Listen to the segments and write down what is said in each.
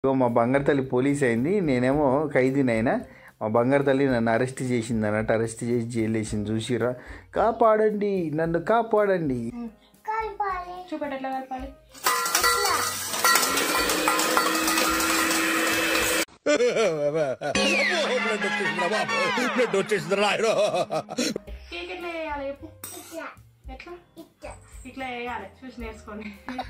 ఇగో మా బంగారు తల్లి పోలీస్ అయింది నేనేమో ఖైదీనైనా మా బంగారు తల్లి నన్ను అరెస్ట్ చేసింది అన్నట్టు అరెస్ట్ చేసి జైలు వేసింది చూసిరా కాపాడండి నన్ను కాపాడండి కలపాలి చూపెట్టు ఎట్లా కలపాలి ఇట్లా బ్లడ్ వచ్చేసింది రాయడం కేక్ ఎట్లా వేయాలి చెప్పు ఇట్లా ఎట్లా ఇట్లా ఇట్లా వేయాలి చూసి నేర్చుకోండి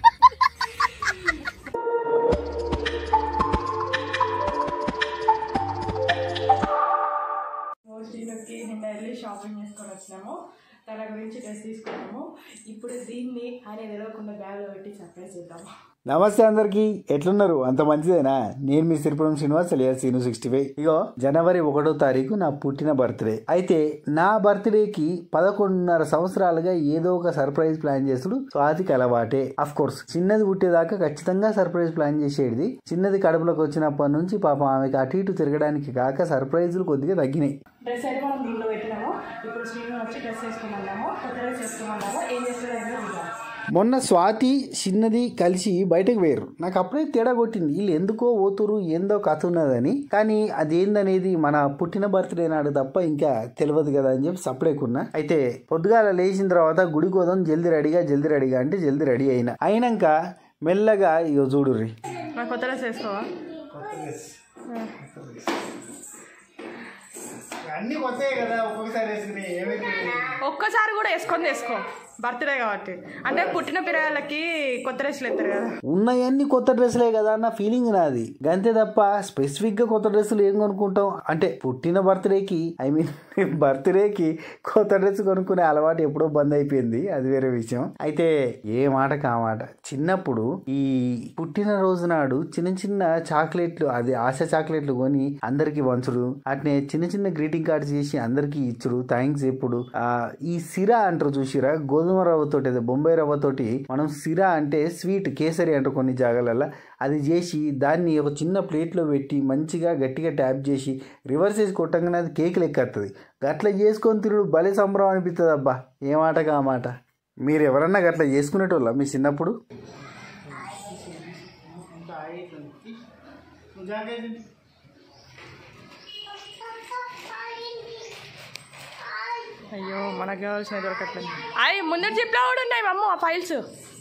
శ్రీనుకి నిన్న వెళ్ళి షాపింగ్ చేసుకొని వచ్చినాము తన గురించి డ్రెస్ తీసుకున్నాము ఇప్పుడు దీన్ని ఆయన తెలియకుండా బ్యాగ్లో పెట్టి సర్ప్రైజ్ చేద్దాము నమస్తే అందరికి ఎట్లున్నారు అంత మంచిదేనా నేను మీ సిరిపురం శ్రీనివాస్ అలియా సీను సిక్స్టీ ఫైవ్ ఇగో జనవరి ఒకటో తారీఖు నా పుట్టిన బర్త్డే అయితే నా బర్త్డేకి పదకొండున్నర సంవత్సరాలుగా ఏదో ఒక సర్ప్రైజ్ ప్లాన్ చేసుడు స్వాతికి అలవాటే అఫ్ కోర్స్ చిన్నది పుట్టేదాకా ఖచ్చితంగా సర్ప్రైజ్ ప్లాన్ చేసేది చిన్నది కడుపులోకి వచ్చినప్పటి నుంచి పాపం ఆమెకి అటు ఇటు తిరగడానికి కాక సర్ప్రైజులు కొద్దిగా తగ్గినాయి డ్రెస్ అయితే మనం దీంట్లో పెట్టినాము ఇప్పుడు శ్రీను వచ్చి డ్రెస్ వేసుకోమన్నాము కొత్త డ్రెస్ వేసుకోమన్నాము ఏం చేస్తుందో ఏంటో చూద్దాం మొన్న స్వాతి చిన్నది కలిసి బయటకు వేరు నాకు అప్పుడే తేడా కొట్టింది వీళ్ళు ఎందుకో ఓతురు ఏందో కథ ఉన్నదని కానీ అదేందనేది మన పుట్టిన బర్త్డే నాడు తప్ప ఇంకా తెలియదు కదా అని చెప్పి సపరేకున్నా అయితే పొద్దుగాల లేచిన తర్వాత గుడి కోదాం జల్దీ రెడీగా జల్దీ రెడీగా అంటే జల్దీ రెడీ అయినా అయినాక మెల్లగా ఇగో చూడుర్రి నాకు కొత్త డ్రెస్ వేసుకోవా అన్ని కొత్తాయి కదా ఒక్కొక్కసారి వేసుకుని ఒక్కసారి కూడా వేసుకొని వేసుకో బర్త్డే కాబట్టి అంటే పుట్టిన పిల్లలకి కొత్త డ్రెస్సులు ఎత్తారు కదా ఉన్నాయన్నీ కొత్త డ్రెస్సులే కదా అన్న ఫీలింగ్ నాది గంతే తప్ప స్పెసిఫిక్ గా కొత్త డ్రెస్సులు ఏం కొనుక్కుంటాం అంటే పుట్టిన బర్త్డేకి ఐ మీన్ బర్త్డేకి కొత్త డ్రెస్ కొనుక్కునే అలవాటు ఎప్పుడో బంద్ అయిపోయింది అది వేరే విషయం అయితే ఏ మాట కా మాట చిన్నప్పుడు ఈ పుట్టిన రోజు నాడు చిన్న చిన్న చాక్లెట్లు అది ఆశ చాక్లెట్లు కొని అందరికి వంచుడు అట్నే చిన్న చిన్న గ్రీటింగ్ కార్డ్స్ చేసి అందరికి ఇచ్చుడు థ్యాంక్స్ ఎప్పుడు ఆ, ఈ సిరా అంటారు చూసిరా గోధుమ రవ్వతోటి అదే బొంబాయి రవ్వతోటి మనం సిరా అంటే స్వీట్ కేసరి అంటారు కొన్ని జాగాలలో అది చేసి దాన్ని ఒక చిన్న ప్లేట్లో పెట్టి మంచిగా గట్టిగా ట్యాప్ చేసి రివర్స్ చేసి కొట్టంగానే అది కేక్ లెక్క వస్తుంది గట్ల చేసుకొని తిరుడు భలే సంబరం అనిపిస్తుంది అబ్బా ఏ మాట కా మాట మీరు ఎవరన్నా గట్ల చేసుకునేటోళ్ళ మీ చిన్నప్పుడు అయ్యో మనకు కావాల్సిన దొరకట్లేదు అవి ముందర జిప్లో కూడా ఉన్నాయి మమ్మ ఆ ఫైల్స్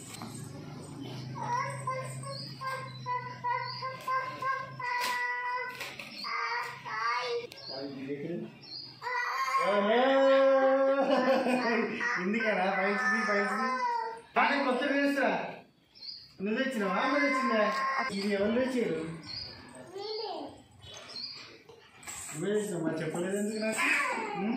ఎందుకనా ఫైల్స్ ఫైల్స్ కానీ కొత్త డ్రెస్ నువ్వు తెచ్చినావా ఆమె తెచ్చిందా ఇది ఎవరు తెచ్చారు నువ్వే తెచ్చినావు మరి చెప్పలేదు ఎందుకు నాకు ఉం?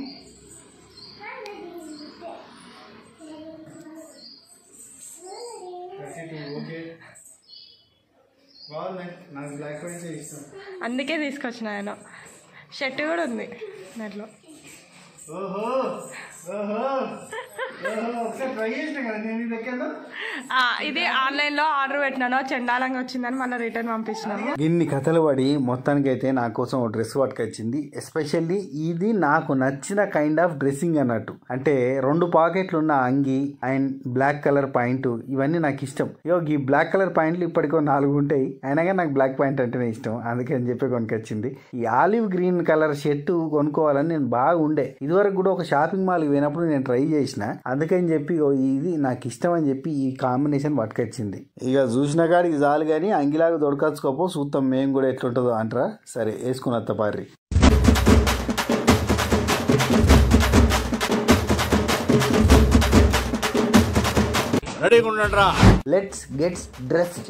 ఓకే బాగుంది నాకు బ్లాక్ వైట్ ఇష్టం అందుకే తీసుకొచ్చిన ఆయన షర్ట్ కూడా ఉంది దాంట్లో ఓహో ఓహో ఓహో ఒకసారి ట్రై చేసిన కదా నేను ఇది ఎక్కాను ఆ, ఇది ఆన్లైన్లో ఆర్డర్ పెట్టినాను చండాలంగా వచ్చిందని మళ్ళీ రిటర్న్ పంపించినాము ఇన్ని కథలు పడి మొత్తానికైతే నా కోసం ఒక డ్రెస్ పట్టుకొచ్చింది ఎస్పెషల్లీ ఇది నాకు నచ్చిన కైండ్ ఆఫ్ డ్రెస్సింగ్ అన్నట్టు అంటే రెండు పాకెట్లు ఉన్న అంగి అండ్ బ్లాక్ కలర్ పాయింట్ ఇవన్నీ నాకు ఇష్టం ఇగో ఈ బ్లాక్ కలర్ పాయింట్లు ఇప్పటికో నాలుగు ఉంటాయి అయినా కానీ నాకు బ్లాక్ పాయింట్ అంటేనే ఇష్టం అందుకని చెప్పి కొనుకొచ్చింది ఈ ఆలివ్ గ్రీన్ కలర్ షర్ట్ కొనుక్కోవాలని నేను బాగా ఉండే ఇదివరకు కూడా ఒక షాపింగ్ మాల్కి పోయినప్పుడు నేను ట్రై చేసిన అందుకని చెప్పి ఇగో ఇది నాకు ఇష్టం అని చెప్పి ఈ కాంబినేషన్ పట్టుకొచ్చింది ఇక చూసిన కాడికి చాలు కానీ అంగిలాగా దొరకచ్చుకోపో చూద్దాం మేము కూడా ఎట్లుంటుందో అంటారా సరే వేసుకుని అత్త పారి రెడీగా ఉండండి రా లెట్స్ గెట్స్ డ్రెస్డ్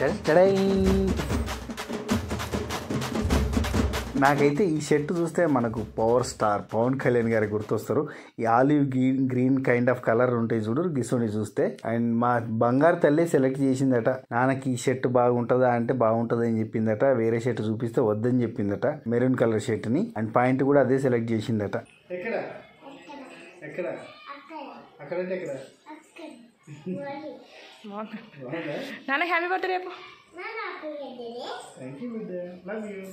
నాకైతే ఈ షర్ట్ చూస్తే మనకు పవర్ స్టార్ పవన్ కళ్యాణ్ గారి గుర్తొస్తారు ఈ olive green green kind of colour ఉంటాయి చూడు గిసోని చూస్తే అండ్ మా బంగారు తల్లి సెలెక్ట్ చేసిందట నాన్నకి ఈ షర్ట్ బాగుంటుందా అంటే బాగుంటుంది అని చెప్పిందట వేరే షర్ట్ చూపిస్తే వద్దని చెప్పిందట మెరూన్ కలర్ షర్ట్ ని అండ్ పాయింట్ కూడా అదే సెలెక్ట్ చేసిందట ఎక్కడ ఎక్కడ అక్కడ అక్కడంటే ఎక్కడ అక్కడ నాన్న హ్యాపీ బర్త్డే రేపు నాన్న అక్కడ thank you love you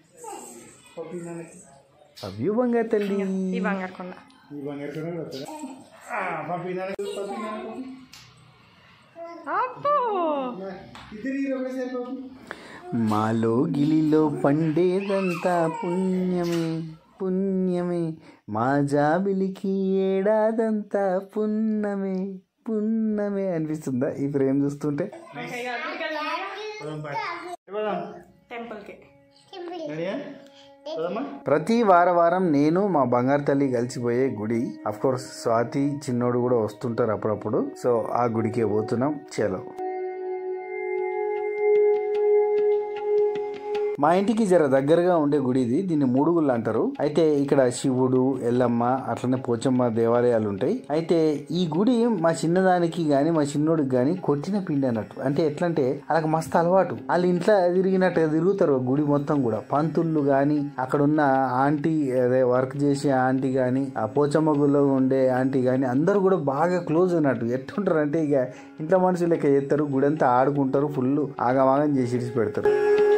love you బంగారు తల్లి ఈ బంగారు కొండ ఈ బంగారు కూడా వస్తుందా? ఆ, పంపి నాన్న, పంపి నాన్న, పంపి. అబ్బో ఇద్దరు ఈ ఒకటేసారి పంపి. మాలో గిలిలో పండేదంతా పుణ్యమే పుణ్యమే మా జాబిలికి ఏడాదంతా పున్నమే పున్నమే అనిపిస్తుందా ఈ ఫ్రేమ్ చూస్తుంటే టెంపుల్కి ప్రతి వార వారం నేను మా బంగారు తల్లి కలిసిపోయే గుడి అఫ్ కోర్స్ స్వాతి చిన్నోడు కూడా వస్తుంటారు అప్పుడప్పుడు సో ఆ గుడికే పోతున్నాం చలో మా ఇంటికి జర దగ్గరగా ఉండే గుడి ఇది దీన్ని మూడుగుళ్ళు అంటారు అయితే ఇక్కడ శివుడు ఎల్లమ్మ అట్లనే పోచమ్మ దేవాలయాలు ఉంటాయి అయితే ఈ గుడి మా చిన్నదానికి గాని మా చిన్నోడికి గాని కొట్టిన పిండి అన్నట్టు అంటే ఎట్లా అంటే వాళ్ళకి మస్తు అలవాటు వాళ్ళు ఇంట్లో తిరిగినట్టుగా తిరుగుతారు గుడి మొత్తం కూడా పంతుళ్ళు గాని అక్కడ ఉన్న ఆంటీ అదే వర్క్ చేసే ఆంటీ గాని ఆ పోచమ్మ గుడిలో ఉండే ఆంటీ గాని అందరూ కూడా బాగా క్లోజ్ ఉన్నట్టు ఎట్టుంటారు అంటే ఇక ఇంట్లో మనుషులు లెక్క చేస్తారు గుడి అంతా ఆడుకుంటారు ఫుల్ ఆగమాగం చేసి ఇడిచి పెడతారు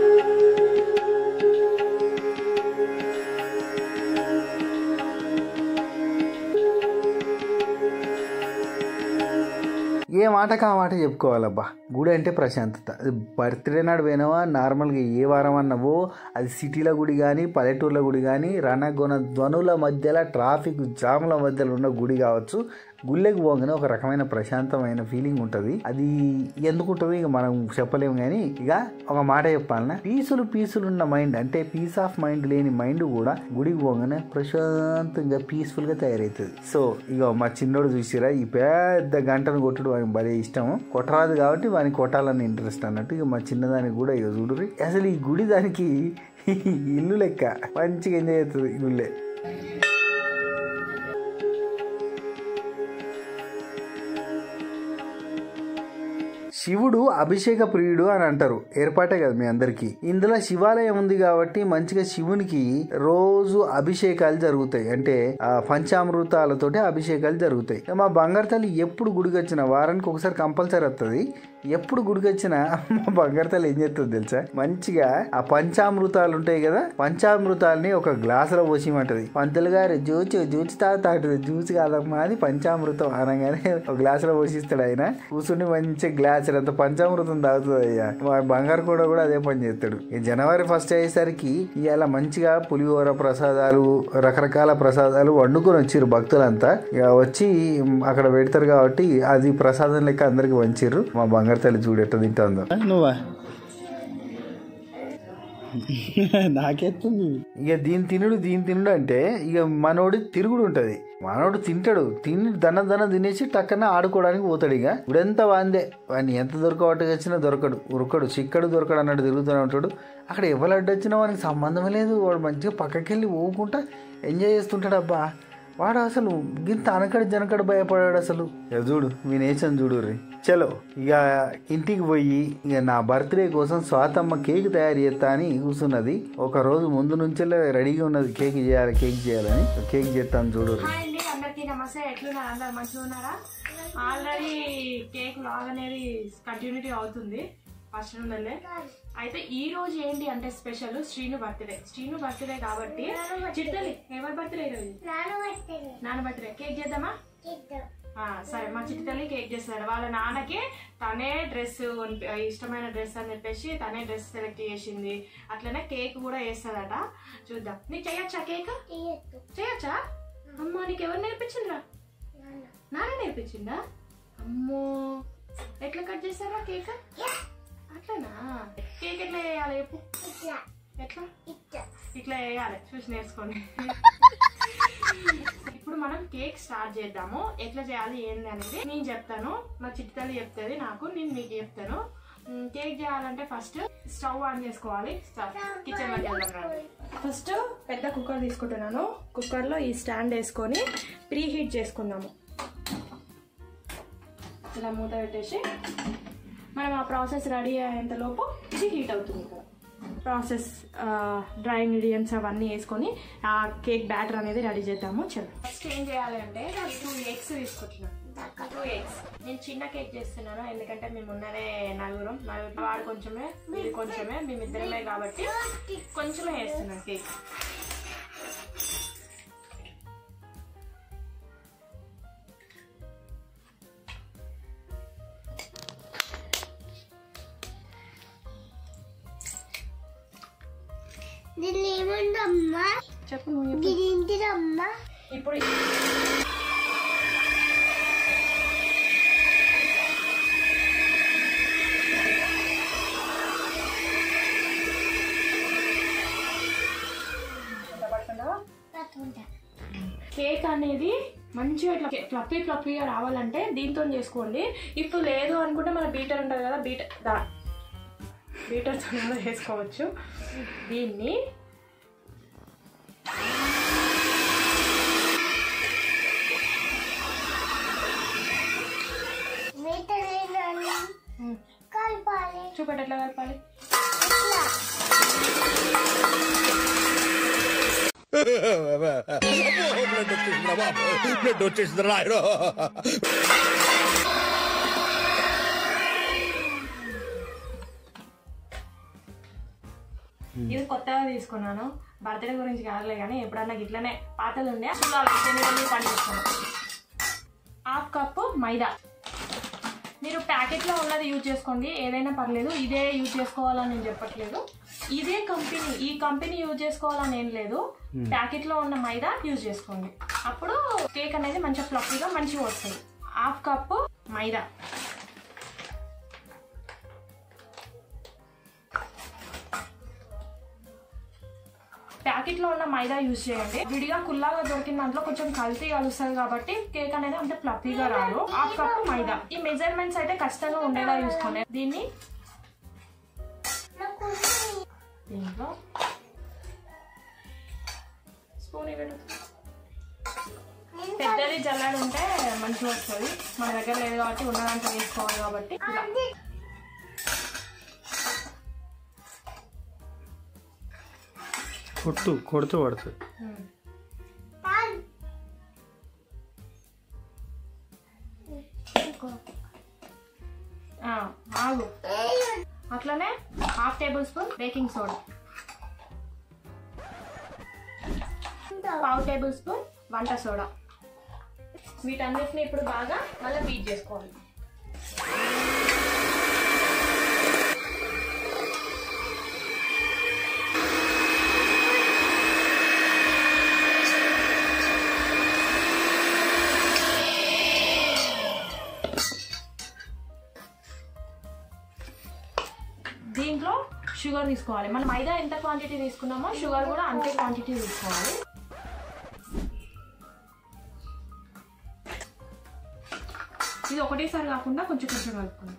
ఏ మాటకు ఆ మాట చెప్పుకోవాలబ్బా గుడి అంటే ప్రశాంతత అది బర్త్డే నాడు పోయినావా నార్మల్గా ఏ వారం అన్నవో అది సిటీల గుడి కానీ పల్లెటూర్ల గుడి కానీ రణగొన ధ్వనుల మధ్యలో ట్రాఫిక్ జాముల మధ్యలో ఉన్న గుడి కావచ్చు గుళ్ళకి పోగానే ఒక రకమైన ప్రశాంతమైన ఫీలింగ్ ఉంటుంది అది ఎందుకు ఉంటుంది ఇక మనం చెప్పలేము కానీ ఇక ఒక మాట చెప్పాలన్నా పీసులు పీసులు ఉన్న మైండ్ అంటే పీస్ ఆఫ్ మైండ్ లేని మైండ్ కూడా గుడికి పోగానే ప్రశాంతంగా పీస్ఫుల్ గా తయారవుతుంది సో ఇక మా చిన్నోడు చూసిరా ఈ పెద్ద గంటను కొట్టుడు వానికి భలే ఇష్టము కొట్టరాదు కాబట్టి వానికి కొట్టాలని ఇంట్రెస్ట్ అన్నట్టు ఇక మా చిన్నదానికి కూడా ఇక చూడుర్రి అసలు ఈ గుడి దానికి ఇల్లు లెక్క మంచిగా ఎంజాయ్ అవుతుంది ఈ గుళ్ళే శివుడు అభిషేక ప్రియుడు అని అంటారు ఏర్పాటే కదా మీ అందరికి ఇందులో శివాలయం ఉంది కాబట్టి మంచిగా శివునికి రోజు అభిషేకాలు జరుగుతాయి అంటే ఆ పంచామృతాలతోటి అభిషేకాలు జరుగుతాయి మా బంగారు తల్లి ఎప్పుడు గుడికి వచ్చినా వారానికి ఒకసారి కంపల్సరీ వస్తుంది ఎప్పుడు గుడికి వచ్చినా మా బంగారు తల్లి ఏం చేస్తుంది తెలుసా మంచిగా ఆ పంచామృతాలు ఉంటాయి కదా పంచామృతాలని ఒక గ్లాసులో పోసిమంటది పంతులు గారు జ్యూచి జ్యూచి తాగుతాడు జ్యూచి కాదమ్మా అది పంచామృతం అనగానే ఒక గ్లాసులో పోసిస్తాడు ఆయన కూర్చుని మంచి గ్లాస్ అంత పంచామృతం తాగుతుంది అయ్యా మా బంగారు కూడా కూడా అదే పని చేస్తాడు ఈ జనవరి ఫస్ట్ అయ్యేసరికి ఇవాళ మంచిగా పులిహోర ప్రసాదాలు రకరకాల ప్రసాదాలు వండుకొని వచ్చిర్రు భక్తులంతా ఇక వచ్చి అక్కడ పెడతారు కాబట్టి అది ప్రసాదం లెక్క అందరికి వంచిర్రు మా బంగారు తల్లి చూడు ఎట్ట తింటుందో నువ్వా నాకెత్తుంది ఇక దీని తినుడు దీని తినుడు అంటే ఇక మనోడి తిరుగుడు ఉంటది మనోడు తింటాడు తిని దన దన తినేసి టక్కన ఆడుకోవడానికి పోతాడు ఇక ఇప్పుడెంత వాందే వాడిని ఎంత దొరకబట్టుకు వచ్చినా దొరకడు ఉరకడు చిక్కడు దొరకడు అన్నట్టు తిరుగుతూనే ఉంటాడు అక్కడ ఎవరు అడ్డొచ్చినా వానికి సంబంధమే లేదు వాడు మంచిగా పక్కకి వెళ్ళి ఊకుంటా ఎంజాయ్ చేస్తుంటాడు అబ్బా వాడు అసలు గింత అనకడ జనకడ భయపడాడు అసలు ఇక చూడు మీ నేచర్ చూడు రీ చలో ఇక ఇంటికి పోయి ఇక నా బర్త్డే కోసం స్వాతమ్మ కేక్ తయారు చేస్తా అని కూర్చున్నది ఒక రోజు ముందు నుంచే రెడీగా ఉన్నది కేక్ చేయాలి కేక్ చేయాలని కేక్ చేస్తాను చూడు రీ. హాయ్ అండి అందరికీ నమస్తే ఎట్లున్నారు అందరు మంచిగా ఉన్నారా ఆల్రెడీ కేక్ లాగ్ అనేది కంటిన్యూటీ అవుతుంది ఫస్ట్ నుండే అయితే ఈ రోజు ఏంటి అంటే special Srinu birthday Srinu birthday కాబట్టి చిట్టలి ఎవరి బర్త్డే ఈరోజు నానబెట్టేది నాన్న బర్త్డే కేక్ చేద్దామా చేద్దాం ఆ, సరే మా చిట్టి తల్లి కేక్ చేస్తాడు వాళ్ళ నాన్నకి తనే డ్రెస్ ఇష్టమైన డ్రెస్ అని చెప్పేసి తనే డ్రెస్ సెలెక్ట్ చేసింది అట్లనే కేక్ కూడా వేస్తుందట చూద్దాం నీకు చేయొచ్చా కేక్ తీయద్దు చేయొచ్చా అమ్మా నీకు ఎవరు నేర్పించిండ్రా నాన్న నాన్న నేర్పించిందా అమ్మో ఎట్లా కట్ చేస్తారా కేక్ అట్లనా కేక్ ఎట్లా వేయాలి చెప్పు ఇట్లా ఎట్లా ఇట్లా ఇట్లా వేయాలి చూసి నేర్చుకోండి ఇప్పుడు మనం కేక్ స్టార్ట్ చేద్దాము ఎట్లా చేయాలి ఏంది అనేది నేను చెప్తాను మా చిట్టాలు చెప్తుంది నాకు నేను మీకు చెప్తాను మ్, కేక్ చేయాలంటే ఫస్ట్ స్టవ్ ఆన్ చేసుకోవాలి కిచెన్ లోకి వెళ్దాం ఫస్ట్ పెద్ద కుక్కర్ తీసుకుంటున్నాను కుక్కర్లో ఈ స్టాండ్ వేసుకొని ప్రీ హీట్ చేసుకుందాము ఇలా మూత పెట్టేసి మనం ఆ ప్రాసెస్ రెడీ అయ్యేంత లోపు ఇది హీట్ అవుతుంది ఇక్కడ ప్రాసెస్ డ్రై ఇంగ్రీడియంట్స్ అవన్నీ వేసుకొని ఆ కేక్ బ్యాటర్ అనేది రెడీ చేద్దాము చలో ఫస్ట్ ఏం చేయాలి అంటే టూ ఎగ్స్ తీసుకొచ్చిన టూ ఎగ్స్ నేను చిన్న కేక్ చేస్తున్నాను ఎందుకంటే మేము ఉన్నదే నలుగురం నలుగురు వాడు కొంచెమే ఇది కొంచెమే మేమిద్దరమే కాబట్టి కొంచెమే వేస్తున్నాను కేక్ దీన్ని ఏముందమ్మా చెప్పు నువ్వు చెప్పు. ఇది ఏంటిదమ్మా ఇప్పుడు పట్టుకుంటా కేక్ అనేది మంచిగా ఇట్లా ఫ్లఫీ ఫ్లఫీగా రావాలంటే దీంతో చేసుకోండి ఇప్పుడు లేదు అనుకుంటే మన బీటర్ ఉంటుంది కదా బీటర్ దా బీటర్తో కూడా చేసుకోవచ్చు దీన్ని మీటరేనని కలపాలి చూపెట్టు ఎట్లా కలపాలి ఇట్లా బ్లడ్ వచ్చేసిందిరా బాబు బ్లడ్ వచ్చేసిందిరా ఆయన ఇది కొత్తగా తీసుకున్నాను బర్త్డే గురించి కాదులే కానీ ఎప్పుడన్నా ఇట్లనే పాతది ఉండే చూడాలి ఎన్ని పండిస్తాను హాఫ్ కప్పు మైదా మీరు ప్యాకెట్లో ఉన్నది యూజ్ చేసుకోండి ఏదైనా పర్లేదు ఇదే యూజ్ చేసుకోవాలని నేను చెప్పట్లేదు ఇదే కంపెనీ ఈ కంపెనీ యూజ్ చేసుకోవాలని ఏం లేదు ప్యాకెట్లో ఉన్న మైదా యూజ్ చేసుకోండి అప్పుడు కేక్ అనేది మంచిగా ఫ్లఫీగా మంచిగా వస్తుంది హాఫ్ కప్పు మైదా ప్యాకెట్లో ఉన్న మైదా యూజ్ చేయండి విడిగా కుల్లాగా దొరికిన దాంట్లో కొంచెం కల్తీ కలుస్తుంది కాబట్టి కేక్ అనేది అంత ఫ్లఫీగా రాదు హాఫ్ కప్ మైదా ఈ మెజర్మెంట్స్ అయితే ఖచ్చితంగా ఉండేలా చూసుకోండి దీన్ని నాకు ఉంది. దీంట్లో స్పూన్ ఇవ్వండి నేను పెద్దది జల్లెడ ఉంటే మంచిగా వస్తుంది మన దగ్గర లేదు కాబట్టి ఉన్న దాంట్లో వేసుకోవాలి కాబట్టి ఇలా అది కొట్టు కొడుతూ పడుతుంది ఉమ్. తాను. ఆ, ఆగు అట్లనే half tablespoon baking soda పావు టేబుల్ స్పూన్ వంట సోడా వీటన్నిటిని ఇప్పుడు బాగా మళ్ళీ బీట్ చేసుకోవాలి దీంట్లో షుగర్ తీసుకోవాలి మనం మైదా ఎంత క్వాంటిటీ తీసుకున్నామో షుగర్ కూడా అంతే క్వాంటిటీ తీసుకోవాలి ఇది ఒకటేసారి కాకుండా కొంచెం కొంచెం కలుపుకోండి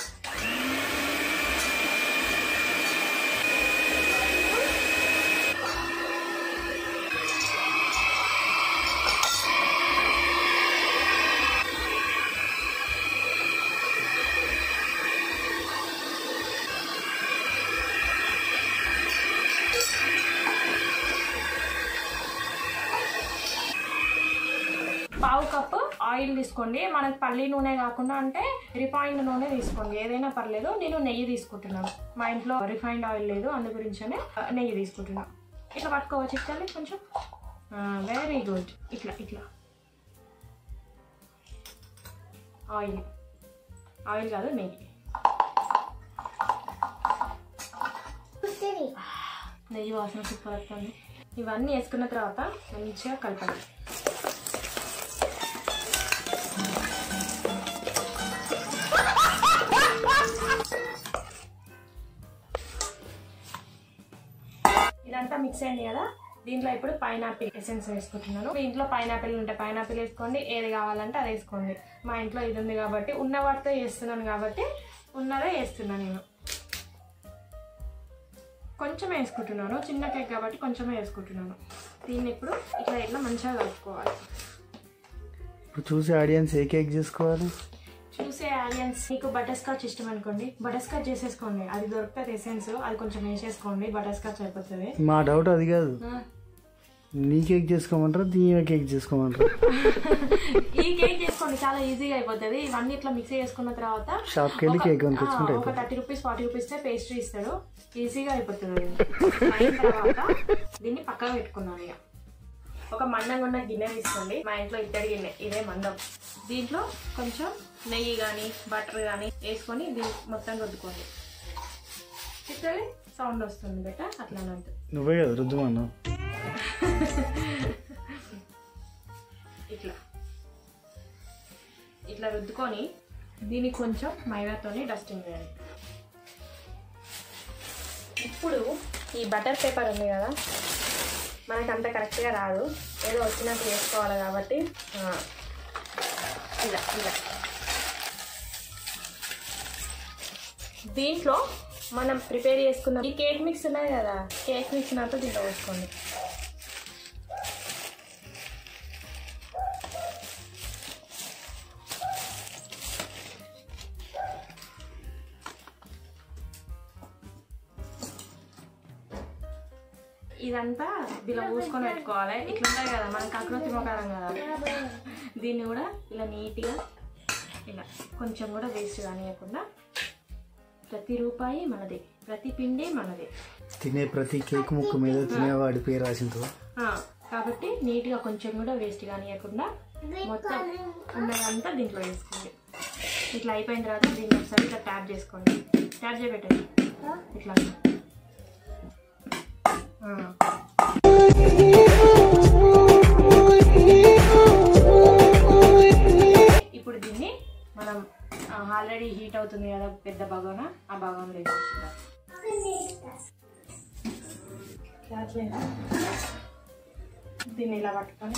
పావు కప్పు ఆయిల్ తీసుకోండి మనకి పల్లి నూనె కాకుండా అంటే రిఫైన్డ్ నూనె తీసుకోండి ఏదైనా పర్లేదు నేను నెయ్యి తీసుకుంటున్నాను మా ఇంట్లో రిఫైన్డ్ ఆయిల్ లేదు అందు గురించనే ఆ, నెయ్యి తీసుకుంటున్నాను ఇట్లా పట్టుకోవచ్చు ఇట్లా కొంచెం వెరీ గుడ్ ఇట్లా ఇట్లా ఆయిల్ ఆయిల్ కాదు నెయ్యి కుదిరి. నెయ్యి వాసన సూపర్ వస్తుంది ఇవన్నీ వేసుకున్న తర్వాత మంచిగా కలపండి ఇదంతా మిక్స్ అయింది కదా దీంట్లో ఇప్పుడు పైనాపిల్ ఎసెన్స్ వేసుకుంటున్నాను మీ ఇంట్లో పైనాపిల్ ఉంటే పైనాపిల్ వేసుకోండి ఏది కావాలంటే అది వేసుకోండి మా ఇంట్లో ఇది ఉంది కాబట్టి ఉన్న వాటితో వేస్తున్నాను కాబట్టి ఉన్నదే వేస్తున్నాను నేను కొంచెం వేసుకుంటున్నాను చిన్న కేక్ కాబట్టి కొంచెమే వేసుకుంటున్నాను దీన్ని ఇప్పుడు ఇట్లా ఇట్లా మంచిగా కలుపుకోవాలి ఇప్పుడు చూసి ఆడియన్స్ ఏ కేక్ చేసుకోవాలి చూసే ఆలియన్స్ మీకు బటర్ స్కాచ్ ఇష్టం అనుకోండి బటర్ స్కాచ్ చేసేసుకోండి అది దొరుకుతుంది ఎసెన్స్ అది కొంచెం వేసేసుకోండి బటర్ స్కాచ్ అయిపోతుంది మా డౌట్ అది కాదు ఆ, నీ కేక్ చేసుకోమంటారా దీని కేక్ చేసుకోమంటారా ఈ కేక్ చేసుకోండి చాలా ఈజీగా అయిపోతుంది ఇవన్నీ ఇట్లా మిక్స్ చేసుకున్న తర్వాత షాప్కి వెళ్ళి ఒక- కేక్ కొనుక్కొచ్చుకుంటే ఆ, ఒక thirty rupees forty rupees pastry ఇస్తాడు ఈజీగా అయిపోతుంది అది అయిన తర్వాత దీన్ని పక్కన పెట్టుకున్నాను ఇక ఒక మందంగా ఉన్న గిన్నె తీసుకోండి మా ఇంట్లో ఇత్తడి గిన్నె ఇదే మందం దీంట్లో కొంచెం నెయ్యి కానీ బటర్ కానీ వేసుకొని దీన్ని మొత్తం రుద్దుకోండి ఇత్తడి సౌండ్ వస్తుంది బెట అట్లా అంతే నువ్వే కదా రుద్దుమన్నావు ఇట్లా ఇట్లా రుద్దుకొని దీన్ని కొంచెం మైదాతోని డస్టింగ్ చేయాలి ఇప్పుడు ఈ బటర్ పేపర్ ఉంది కదా మనకి అంత కరెక్ట్గా రాదు ఏదో వచ్చినట్టు చేసుకోవాలి కాబట్టి ఆ, ఇలా ఇలా దీంట్లో మనం ప్రిపేర్ చేసుకున్న ఈ కేక్ మిక్స్ ఉన్నాయి కదా కేక్ మిక్స్ అంతా దీంట్లో వేసుకోండి ఇదంతా దీనిలో పూసుకొని పెట్టుకోవాలి ఇట్లా ఉంటాయి కదా మన కకృతి మొకారం కదా దీన్ని కూడా ఇలా నీట్గా ఇలా కొంచెం కూడా వేస్ట్ కానియకుండా ప్రతి రూపాయి మనది ప్రతి పిండి మనది తినే ప్రతి కేక్ ముక్క మీద తినేవాడి పేరు రాసిందో ఆ, కాబట్టి నీట్గా కొంచెం కూడా వేస్ట్ కానియకుండా మొత్తం ఉన్నదంతా దీంట్లో వేసుకోండి ఇట్లా అయిపోయిన తర్వాత దీన్ని ఒకసారి ఇట్లా ట్యాప్ చేసుకోండి ట్యాప్ చేయబెట్టండి ఇట్లా ఆ. ఇప్పుడు దీన్ని మనం ఆల్రెడీ హీట్ అవుతుంది కదా పెద్ద బగోన ఆ బగోన్లో వేసేసుకుందాం రాట్లేదా? దీన్ని ఇలా పట్టుకొని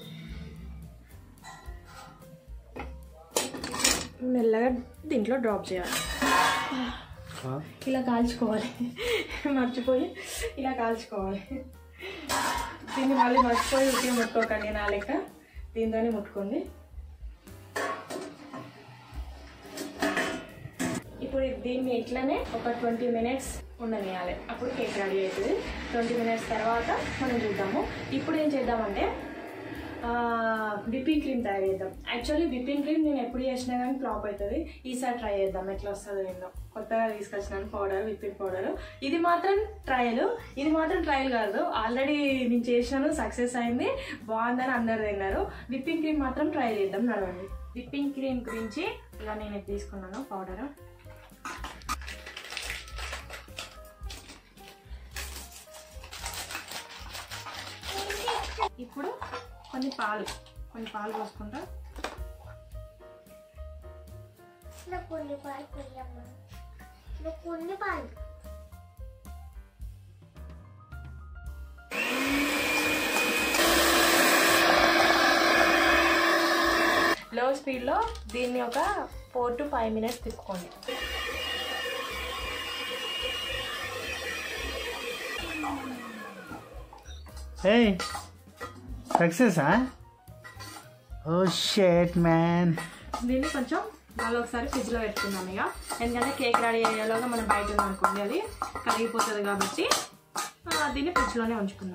మెల్లగా దీంట్లో డ్రాప్ చేయాలి ఇలా కాల్చుకోవాలి మర్చిపోయి ఇలా కాల్చుకోవాలి దీన్ని మళ్ళీ మర్చిపోయి ఉట్టిగా ముట్టుకోకండి నా లెక్క దీంతోనే ముట్టుకోండి ఇప్పుడు దీన్ని ఇట్లనే ఒక ట్వంటీ మినిట్స్ ఉండనియాలి అప్పుడు కేక్ రెడీ అవుతుంది ట్వంటీ మినిట్స్ తర్వాత మనం చూద్దాము ఇప్పుడు ఏం చేద్దామంటే విప్పింగ్ క్రీమ్ తయారు చేద్దాం యాక్చువల్లీ విప్పింగ్ క్రీమ్ నేను ఎప్పుడు చేసినా కానీ ఫ్లాప్ అవుతుంది ఈసారి ట్రై చేద్దాం ఎట్లా వస్తుందో ఏందో కొత్తగా తీసుకొచ్చినాను పౌడర్ విప్పింగ్ పౌడర్ ఇది మాత్రం ట్రయల్ ఇది మాత్రం ట్రయల్ కాదు ఆల్రెడీ నేను చేసినాను సక్సెస్ అయింది బాగుందని అందరు తిన్నారు విప్పింగ్ క్రీమ్ మాత్రం ట్రై చేద్దాం నడవండి విప్పింగ్ క్రీమ్ గురించి ఇలా నేను ఇది తీసుకున్నాను పౌడర్ ఇప్పుడు కొన్ని పాలు కొన్ని పాలు పోసుకుంటా నాకు కొన్ని పాలు పోయమ్మా నాకు కొన్ని పాలు లో స్పీడ్లో దీన్ని ఒక ఫోర్ టు ఫైవ్ మినిట్స్ తిప్పుకోండి హే సక్సెసా ఓ షేట్ మ్యాన్ దీన్ని కొంచెం మళ్ళీ ఒకసారి ఫ్రిడ్జ్లో పెట్టుకుందాం ఇక ఎందుకంటే కేక్ రెడీ అయ్యేలోగా మనం బయట ఉంది అనుకోండి అది కరిగిపోతుంది కాబట్టి ఆ, దీన్ని ఫ్రిడ్జ్లోనే ఉంచుకుందాం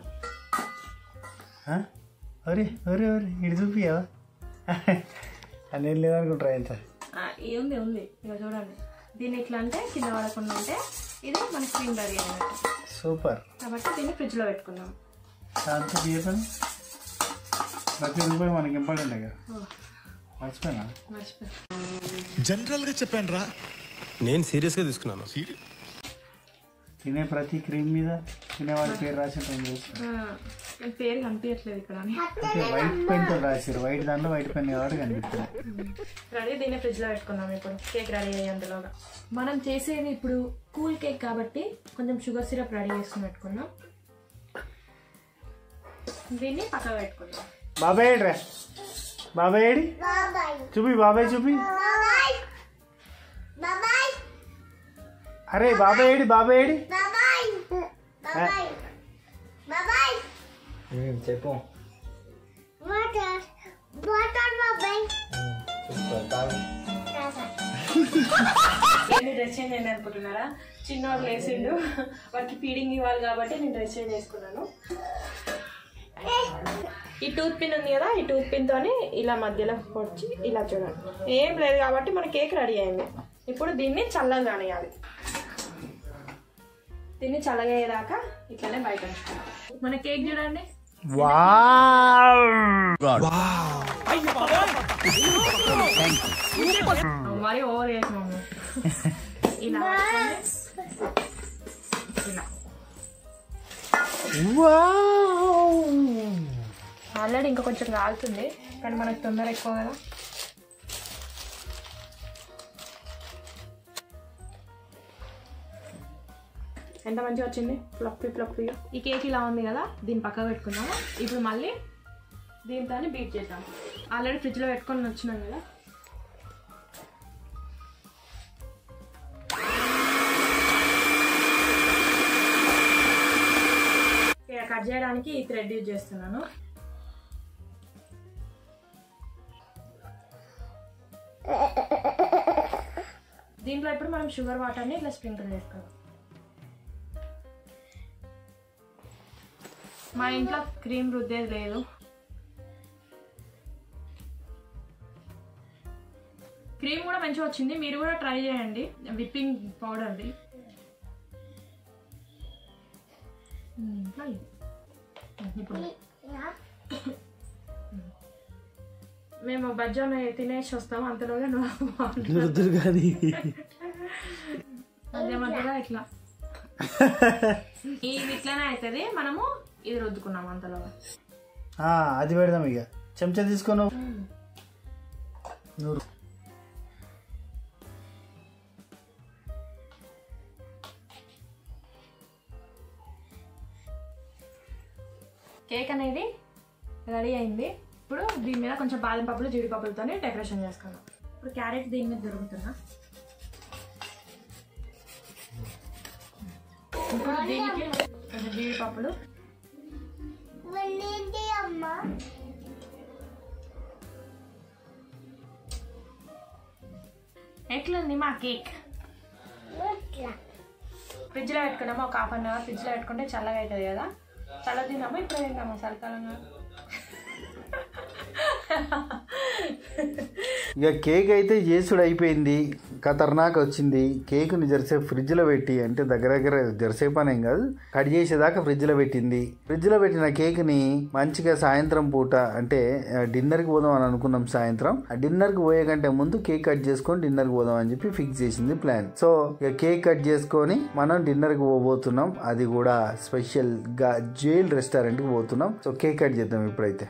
అరే అరే అరే ఇటు చూపియా అని లేదనుకుంటారా ఇంత ఆ, ఇది ఉంది ఉంది ఇక చూడండి దీన్ని ఇట్లా అంటే కింద పడకుండా ఉంటే ఇది మన క్రీమ్ రెడీ అయినట్టు సూపర్ కాబట్టి దీన్ని ఫ్రిడ్జ్లో పెట్టుకుందాం అంత తీయపని ప్రతి రూపాయి మనకి ఇంపార్టెంట్ కదా ఓ, మర్చిపోయినా మర్చిపోయా జనరల్ గా చెప్పాను రా నేను సీరియస్గా తీసుకున్నాను తినే ప్రతి క్రీమ్ మీద తినేవాడి పేరు రాసి ఉంటుంది ఆ, నా పేరు కనిపించట్లేదు ఇక్కడ అని ఓకే వైట్ పెన్ తో రాశారు వైట్ దాంట్లో వైట్ పెన్ కాబట్టి కనిపిస్తుంది రెడీ దీన్ని ఫ్రిడ్జ్లో పెట్టుకుందాం ఇప్పుడు కేక్ రెడీ అయ్యేంతలోగా మనం చేసేది ఇప్పుడు కూల్ కేక్ కాబట్టి కొంచెం షుగర్ సిరప్ రెడీ చేసుకుని పెట్టుకుందాం దీన్ని పక్కకు పెట్టుకుందాం బాబాయ్ ఏడ్రా బాబాయ్ ఏడి బాబాయ్ చూపి బాబాయ్ చూపి బాబాయ్ బాబాయ్ అరే బాబాయ్ ఏడి బాబాయ్ ఏడి బాబాయ్ బాబాయ్ బాబాయ్ చెప్పు వాటర్ వాటర్ బాబాయ్ ఏంటి డ్రెస్ చేంజ్ అయింది అనుకుంటున్నారా చిన్నవాడు లేచిండు వాడికి ఫీడింగ్ ఇవ్వాలి కాబట్టి నేను డ్రెస్ చేంజ్ చేసుకున్నాను ఈ టూత్ పిన్ ఉంది కదా ఈ టూత్ పిన్ తోని ఇలా మధ్యలో పొడిచి ఇలా చూడండి ఏం లేదు కాబట్టి మన కేక్ రెడీ అయింది ఇప్పుడు దీన్ని చల్లగా కానియాలి దీన్ని చల్లగా అయ్యేదాకా ఇట్లానే బయట ఉంచుకున్నాం మన కేక్ చూడండి మరి ఓవర్ చేసినాము ఇలా పట్టుకొని పెట్టిన వావ్! ఆల్రెడీ ఇంకా కొంచెం కాలుతుంది కానీ మనకు తొందర ఎక్కువ కదా ఎంత మంచిగా వచ్చింది ఫ్లఫీ ఫ్లఫీ ఈ కేక్ ఇలా ఉంది కదా దీన్ని పక్కకు పెట్టుకున్నాము ఇప్పుడు మళ్ళీ దీంతో బీట్ చేద్దాం ఆల్రెడీ ఫ్రిడ్జ్లో పెట్టుకొని వచ్చినాం కదా ఇక కట్ చేయడానికి ఈ థ్రెడ్ యూజ్ చేస్తున్నాను దీంట్లో ఇప్పుడు మనం షుగర్ వాటర్ని ఇట్లా స్ప్రింకిల్ చేసుకోవాలి మా ఇంట్లో క్రీమ్ రుద్దేది లేదు క్రీమ్ కూడా మంచిగా వచ్చింది మీరు కూడా ట్రై చేయండి విప్పింగ్ పౌడర్ది మ్మ్, ట్రై. ఇప్పుడు మేము బజ్జాను తినేసి వస్తాము అంతలోగా నువ్వు రుద్దురు కానీ మధ్య మధ్యలో ఇట్లా ఇది ఇట్లానే అవుతుంది మనము ఇది రుద్దుకున్నాం అంతలోగా ఆ, అది పెడదాం ఇక చెంచా తీసుకొని నూరు కేక్ అనేది రెడీ అయింది ఇప్పుడు దీని మీద కొంచెం బాదం పప్పులు జీడిపప్పులతో డెకరేషన్ చేసుకున్నాం ఇప్పుడు క్యారెట్ దీని మీద దొరుకుతున్నా ఇప్పుడు దీనికి కొంచెం జీడిపప్పులు ఏంటి అమ్మా ఎట్లుంది మా కేక్ ఇట్లా ఫ్రిడ్జ్లో పెట్టుకున్నాము ఒక హాఫ్ అన్ అవర్ ఫ్రిడ్జ్లో పెట్టుకుంటే చల్లగా అవుతుంది కదా చల్ల తిన్నాము ఇప్పుడు తిన్నాము చలికాలంగా ఇక కేక్ అయితే చేసుడు అయిపోయింది ఖతర్నాక్ వచ్చింది కేక్ని జరసేపు ఫ్రిడ్జ్లో పెట్టి అంటే దగ్గర దగ్గర జరసేపు అనేం కాదు కట్ చేసేదాకా ఫ్రిడ్జ్లో పెట్టింది ఫ్రిడ్జ్లో పెట్టిన కేక్ని మంచిగా సాయంత్రం పూట అంటే ఆ, డిన్నర్కి పోదాం అని అనుకున్నాం సాయంత్రం ఆ డిన్నర్కి పోయే కంటే ముందు కేక్ కట్ చేసుకొని డిన్నర్కి పోదాం అని చెప్పి ఫిక్స్ చేసింది ప్లాన్ సో ఇక కేక్ కట్ చేసుకొని మనం డిన్నర్కి పోబోతున్నాం అది కూడా స్పెషల్ గా జైల్ రెస్టారెంట్కి పోతున్నాం సో కేక్ కట్ చేద్దాం ఇప్పుడైతే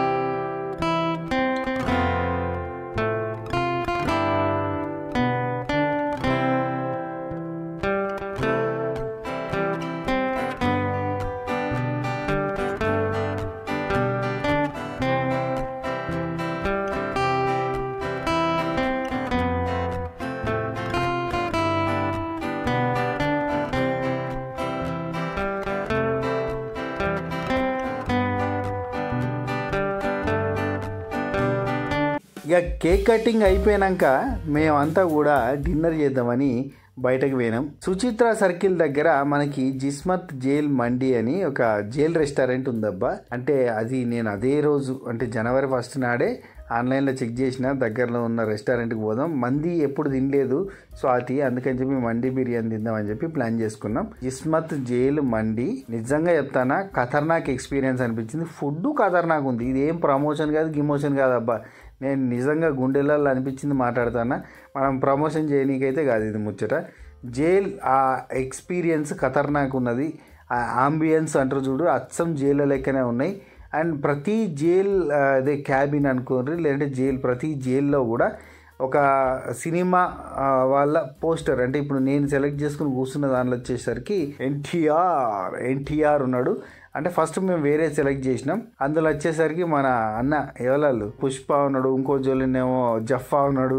ఇక కేక్ కటింగ్ అయిపోయాక మేమంతా కూడా డిన్నర్ చేద్దామని బయటకు పోయినాం సుచిత్ర సర్కిల్ దగ్గర మనకి జిస్మత్ జైల్ మండి అని ఒక జైల్ రెస్టారెంట్ ఉందబ్బా అంటే అది నేను అదే రోజు అంటే జనవరి ఫస్ట్ నాడే ఆన్లైన్లో చెక్ చేసిన దగ్గరలో ఉన్న రెస్టారెంట్కి పోదాం మంది ఎప్పుడు తినలేదు సో అది అందుకని చెప్పి మండి బిర్యానీ తిందామని చెప్పి ప్లాన్ చేసుకున్నాం ఇస్మత్ జైల్ మండి నిజంగా చెప్తానా ఖతర్నాక్ ఎక్స్పీరియన్స్ అనిపించింది ఫుడ్ ఖతర్నాక్ ఉంది ఇది ఏం ప్రమోషన్ కాదు గిమోషన్ కాదు అబ్బా నేను నిజంగా గుండెలలో అనిపించింది మాట్లాడుతానా మనం ప్రమోషన్ చేయనీకైతే కాదు ఇది ముచ్చట జైల్ ఆ ఎక్స్పీరియన్స్ ఖతర్నాక్ ఉన్నది ఆ ఆంబియన్స్ అంటారు చూడు అచ్చం జైల్లో లెక్కనే ఉన్నాయి అండ్ ప్రతి జైల్ ఆ, అదే క్యాబిన్ అనుకోండి లేదంటే జైల్ ప్రతి జైల్లో కూడా ఒక సినిమా ఆ, వాళ్ళ పోస్టర్ అంటే ఇప్పుడు నేను సెలెక్ట్ చేసుకుని కూర్చున్న దానిలో వచ్చేసరికి ఎన్టీఆర్ ఎన్టీఆర్ ఉన్నాడు అంటే ఫస్ట్ మేము వేరే సెలెక్ట్ చేసినాం అందులో వచ్చేసరికి మన అన్న ఎవరాళ్ళు పుష్ప ఉన్నాడు ఇంకో జోలినేమో జఫా ఉన్నాడు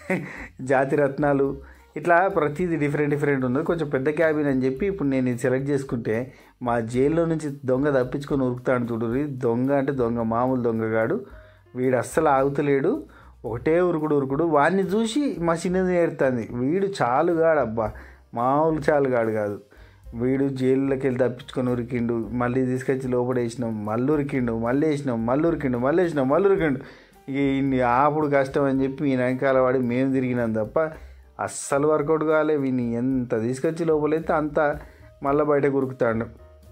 జాతి రత్నాలు ఇట్లా ప్రతిదీ డిఫరెంట్ డిఫరెంట్ ఉన్నది కొంచెం పెద్ద క్యాబిన్ అని చెప్పి ఇప్పుడు నేను ఇది సెలెక్ట్ చేసుకుంటే మా జైల్లో నుంచి దొంగ తప్పించుకొని ఉరుకుతాడు చూడు దొంగ అంటే దొంగ మామూలు దొంగగాడు వీడు అస్సలు ఆగుతలేడు ఒకటే ఉరుకుడు ఉరుకుడు వాడిని చూసి మా చిన్నది నేర్తుంది వీడు చాలుగాడు అబ్బా మామూలు చాలుగాడు కాదు వీడు జైల్లోకి వెళ్ళి తప్పించుకొని ఉరికిండు మళ్ళీ తీసుకొచ్చి లోపడేసినాం మళ్ళీ ఉరికిండు మళ్ళీ వేసినాం మళ్ళీ ఉరికిండు మళ్ళీ వేసినాం మళ్ళీ ఉరికిండు ఇక ఇన్ని ఆపుడు కష్టం అని చెప్పి ఈయన వెనకాల వాడి మేము తిరిగినాం తప్ప అస్సలు వర్కౌట్ కాలే వీని ఎంత తీసుకొచ్చి లోపలైతే అంత మళ్ళీ బయట ఉరుకుతాడు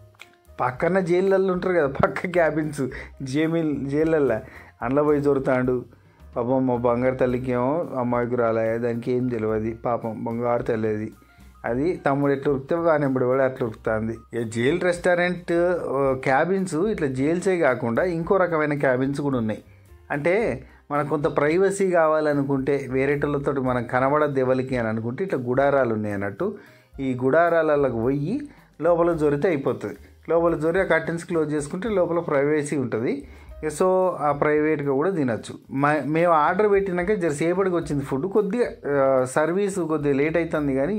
పక్కన జైళ్ళల్లో ఉంటారు కదా పక్క క్యాబిన్స్ జైమిల్ జైళ్ళల్లో అందులో పోయి దొరుకుతాడు పాపం మా బంగారు తల్లికి ఏమో అమ్మాయికి రాలే దానికి ఏం తెలియదు పాపం బంగారు తల్లిది అది తమ్ముడు ఎట్లా ఉరికితే వానెంబడి కూడా అట్లా ఉరుకుతుంది ఇక జైల్ రెస్టారెంట్ క్యాబిన్స్ ఇట్లా జైల్సే కాకుండా ఇంకో రకమైన క్యాబిన్స్ కూడా ఉన్నాయి అంటే మనకు కొంత ప్రైవసీ కావాలనుకుంటే వేరేటోళ్ళతో మనం కనబడద్దు ఎవరికి అని అనుకుంటే ఇట్లా గుడారాలు ఉన్నాయి అన్నట్టు ఈ గుడారాలకు పోయి లోపల జొరితే అయిపోతుంది లోపల జొరి ఆ కర్టెన్స్ క్లోజ్ చేసుకుంటే లోపల ప్రైవసీ ఉంటుంది సో ఆ ప్రైవేట్గా కూడా తినచ్చు మా మేము ఆర్డర్ పెట్టినాక జర సేపటికి వచ్చింది ఫుడ్ కొద్దిగా సర్వీస్ కొద్దిగా లేట్ అవుతుంది కానీ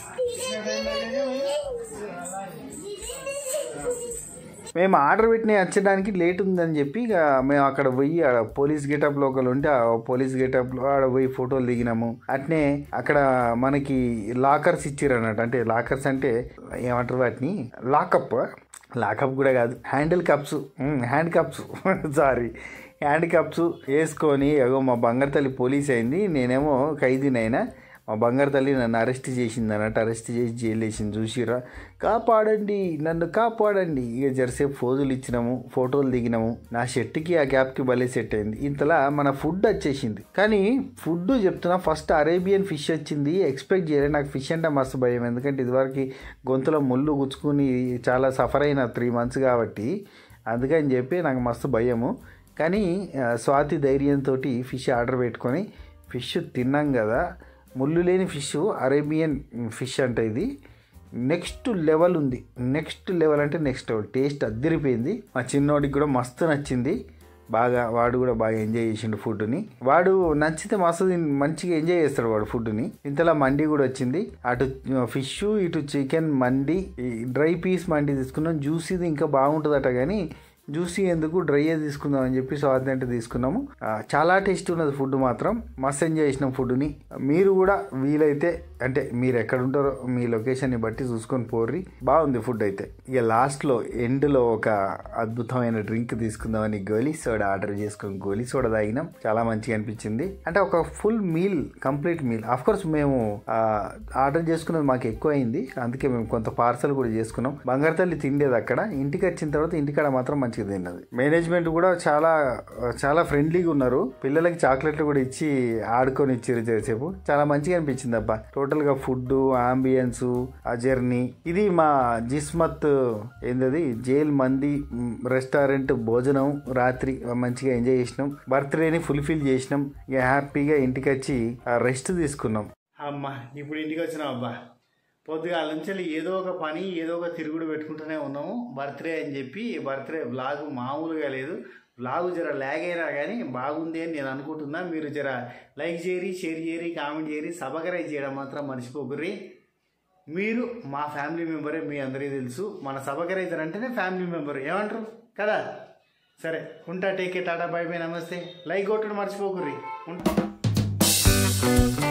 మేము ఆర్డర్ పెట్టిన వచ్చడానికి లేట్ ఉందని చెప్పి ఇక మేము అక్కడ పోయి ఆడ పోలీస్ గెటప్ లోకల్ ఉంటే ఆ పోలీస్ గెటప్లో ఆడ పోయి ఫోటోలు దిగినాము అట్నే అక్కడ మనకి లాకర్స్ ఇచ్చారు అన్నట్టు అంటే లాకర్స్ అంటే ఏమంటారు వాటిని లాకప్ లాకప్ కూడా కాదు handle cups handcuffs sorry handcuffs వేసుకొని అగో మా బంగారు తల్లి పోలీస్ అయింది నేనేమో ఖైదీనైనా మా బంగారు తల్లి నన్ను అరెస్ట్ చేసింది అన్నట్టు అరెస్ట్ చేసి జైలు వేసింది చూసిరా కాపాడండి నన్ను కాపాడండి ఇక జరసేపు ఫోజులు ఇచ్చినాము ఫోటోలు దిగినాము నా షర్ట్కి ఆ గ్యాప్కి భలే సెట్ అయింది ఇంతలా మన ఫుడ్ వచ్చేసింది కానీ ఫుడ్ చెప్తున్నా ఫస్ట్ అరేబియన్ ఫిష్ వచ్చింది ఎక్స్పెక్ట్ చేయలేదు నాకు ఫిష్ అంటే మస్తు భయం ఎందుకంటే ఇదివరకు గొంతులో ముళ్ళు గుచ్చుకుని చాలా సఫర్ అయిన త్రీ మంత్స్ కాబట్టి అందుకని చెప్పి నాకు మస్తు భయము కానీ ఆ, స్వాతి ధైర్యంతో ఫిష్ ఆర్డర్ పెట్టుకొని ఫిష్ తిన్నాం కదా ముళ్ళు లేని ఫిష్ అరేబియన్ ఫిష్ అంటే ఇది నెక్స్ట్ లెవెల్ ఉంది నెక్స్ట్ లెవెల్ అంటే నెక్స్ట్ లెవెల్ టేస్ట్ అద్దరిపోయింది మా చిన్నోడికి కూడా మస్తు నచ్చింది బాగా వాడు కూడా బాగా ఎంజాయ్ చేసిండు ఫుడ్ని వాడు నచ్చితే మస్తు తిన్- మంచిగా ఎంజాయ్ చేస్తాడు వాడు ఫుడ్ని ఇంతలా మండి కూడా వచ్చింది అటు ఫిష్ ఇటు చికెన్ మండి ఈ డ్రై పీస్ మండి తీసుకున్నాం జ్యూసీది ఇంకా బాగుంటుందట కానీ జ్యూసీ ఎందుకు డ్రై తీసుకుందాం అని చెప్పి స్వాతి అంటే తీసుకున్నాము ఆ, చాలా టేస్ట్ ఉన్నది ఫుడ్ మాత్రం మస్తు ఎంజాయ్ చేసినాం ఫుడ్ని మీరు కూడా వీలైతే అంటే మీరు ఎక్కడ ఉంటారో మీ లొకేషన్ని బట్టి చూసుకొని పోర్రి బాగుంది ఫుడ్ అయితే ఇక లాస్ట్లో ఎండ్లో ఒక అద్భుతమైన డ్రింక్ తీసుకుందామని గోలీ సోడా ఆర్డర్ చేసుకొని గోలీ సోడా తాగినాం చాలా మంచిగా అనిపించింది అంటే ఒక full meal complete meal of course మేము ఆ, ఆర్డర్ చేసుకున్నది మాకు ఎక్కువ అయింది అందుకే మేము కొంత పార్సల్ కూడా చేసుకున్నాం బంగారు తల్లి తిండేది అక్కడ ఇంటికి వచ్చిన తర్వాత ఇంటికాడ మాత్రం మంచిగా తిన్నది మేనేజ్మెంట్ కూడా చాలా చాలా ఫ్రెండ్లీగా ఉన్నారు పిల్లలకి చాక్లెట్లు కూడా ఇచ్చి ఆడుకొని ఇచ్చారు చేసేపు చాలా మంచిగా అనిపించింది అబ్బా టోటల్ గా ఫుడ్ ఆంబియన్స్ ఆ జర్నీ ఇది మా జిస్మత్ ఏంటది జైల్ మంది మ్, రెస్టారెంట్ భోజనం రాత్రి మంచిగా ఎంజాయ్ చేసినాం బర్త్డేని ఫుల్ఫిల్ చేసినాం ఇక హ్యాపీగా ఇంటికి వచ్చి రెస్ట్ తీసుకున్నాం అమ్మా ఇప్పుడు ఇంటికి వచ్చినాం అబ్బా పొద్దుగాల నుంచి ఏదో ఒక పని ఏదో ఒక తిరుగుడు పెట్టుకుంటూనే ఉన్నాము బర్త్డే అని చెప్పి బర్త్డే బ్లాగ్ మామూలుగా లేదు బ్లాగ్ జర లాగ్ అయినా కానీ బాగుంది అని నేను అనుకుంటున్నా మీరు జర లైక్ చేయరి షేర్ చేయరి కామెంట్ చేయరి సబ్స్క్రైబ్ చేయడం మాత్రం మర్చిపోకుర్రి మీరు మా ఫ్యామిలీ మెంబరే మీ అందరికీ తెలుసు మన సబ్స్క్రైబర్ అంటేనే ఫ్యామిలీ మెంబర్ ఏమంటారు కదా సరే ఉంటా టేక్ టాటా బై బై నమస్తే లైక్ కొట్టడం మర్చిపోకుర్రి ఉంటా